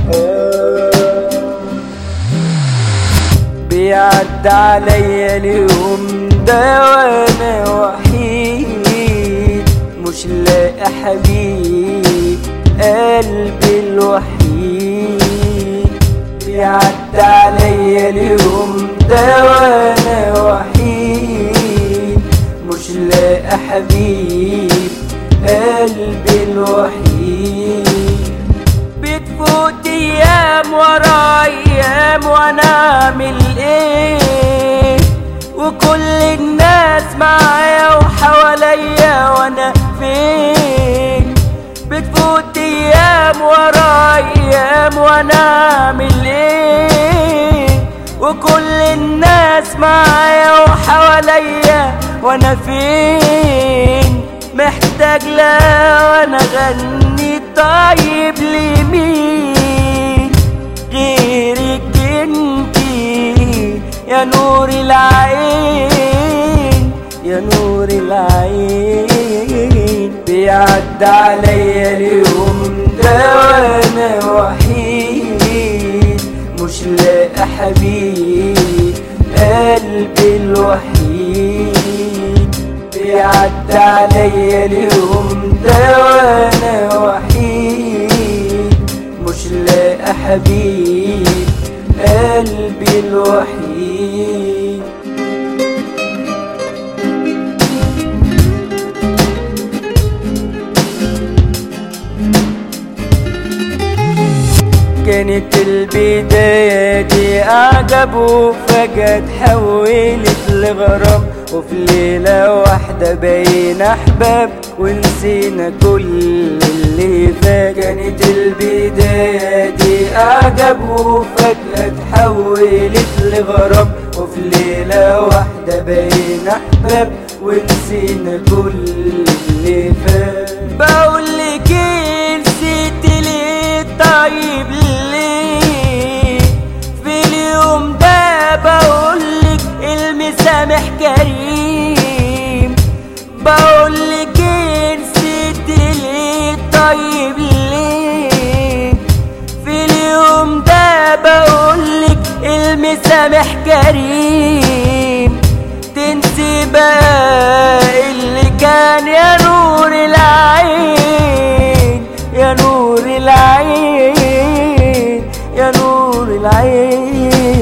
بيعد عليا اليوم ده وانا وحيد مش لاقي حبيب قلبي الوحيد بيعد عليا اليوم ده وانا وحيد مش لاقي حبيب قلبي الوحيد بتفوت ايام ورا ايام وانا اعمل ايه وكل الناس معايا وحواليا وانا فين بتفوت ايام ورا ايام وانا اعمل ايه وكل الناس معايا وحواليا وانا فين محتاج لا وانا غني طيب لمين غيرك انتي يا نور العين يا نور العين بيعد عليا اليوم ده وانا وحيد مش لاقي حبيب قلبي الوحيد بيعد عليا اليوم ده وانا وحيد مش لاقي حبيب قلبي الوحيد كانت البداية دي أعجب وفجأة اتحولت لغرام وفي ليلة واحدة بقينا أحباب ونسينا كل اللي فات كانت البداية دي أعجب وفجأة اتحولت لغرام وفي ليلة واحدة بقينا أحباب ونسينا كل اللي فات بقولك إيه نسيت ليه طيب ليه في اليوم ده بقولك المسامح كريم بقولك إيه نسيت ليه طيب ليه في اليوم ده بقولك المسامح كريم تنسي بقى اللي كان يا نور العين يا نور العين يا نور العين